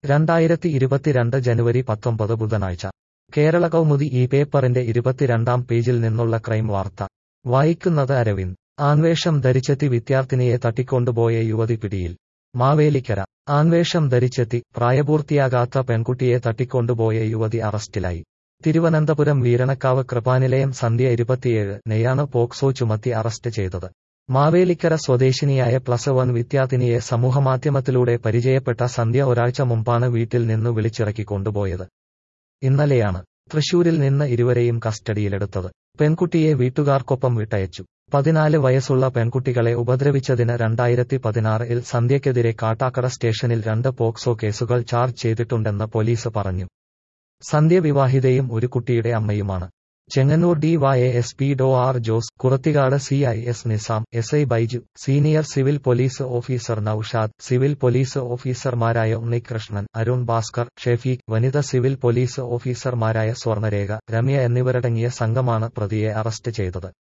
രണ്ടായിരത്തി ഇരുപത്തിരണ്ട് ജനുവരി പത്തൊമ്പത് ബുധനാഴ്ച കേരള കൗമുദി ഈ പേപ്പറിന്റെ ഇരുപത്തിരണ്ടാം പേജിൽ നിന്നുള്ള ക്രൈം വാർത്ത വായിക്കുന്നത് അരവിന്ദ് ആൺവേഷം ധരിച്ചെത്തി വിദ്യാർത്ഥിനിയെ തട്ടിക്കൊണ്ടുപോയ യുവതി പിടിയിൽ മാവേലിക്കര ആൺവേഷം ധരിച്ചെത്തി പ്രായപൂർത്തിയാകാത്ത പെൺകുട്ടിയെ തട്ടിക്കൊണ്ടുപോയ യുവതി അറസ്റ്റിലായി തിരുവനന്തപുരം വീരണക്കാവ് കൃപാനിലയം സന്ധ്യ ഇരുപത്തിയേഴ് നെയ്യാണ് പോക്സോ ചുമത്തി അറസ്റ്റ് ചെയ്തത് മാവേലിക്കര സ്വദേശിനിയായ പ്ലസ് വൺ വിദ്യാർത്ഥിനിയെ സമൂഹമാധ്യമത്തിലൂടെ പരിചയപ്പെട്ട സന്ധ്യ ഒരാഴ്ച മുമ്പാണ് വീട്ടിൽ നിന്ന് വിളിച്ചിറക്കി കൊണ്ടുപോയത് ഇന്നലെയാണ് തൃശൂരിൽ നിന്ന് ഇരുവരെയും കസ്റ്റഡിയിലെടുത്തത് പെൺകുട്ടിയെ വീട്ടുകാർക്കൊപ്പം വിട്ടയച്ചു പതിനാല് വയസ്സുള്ള പെൺകുട്ടികളെ ഉപദ്രവിച്ചതിന് രണ്ടായിരത്തി പതിനാറിൽ സന്ധ്യയ്ക്കെതിരെ കാട്ടാക്കട സ്റ്റേഷനിൽ രണ്ട് പോക്സോ കേസുകൾ ചാർജ് ചെയ്തിട്ടുണ്ടെന്ന് പോലീസ് പറഞ്ഞു സന്ധ്യ വിവാഹിതയും ഒരു കുട്ടിയുടെ അമ്മയുമാണ് Chengannur D Y S P Dr R Jose Kurathikad C I S Nizam S I Baiju senior civil police officer Noushad civil police ഓഫീസർമാരായ ഉണ്ണികൃഷ്ണൻ അരുൺ ഭാസ്കർ ഷെഫീഖ് വനിത സിവിൽ പോലീസ് ഓഫീസർമാരായ സ്വർണരേഖ രമ്യ എന്നിവരടങ്ങിയ സംഘമാണ് പ്രതിയെ അറസ്റ്റ് ചെയ്തത്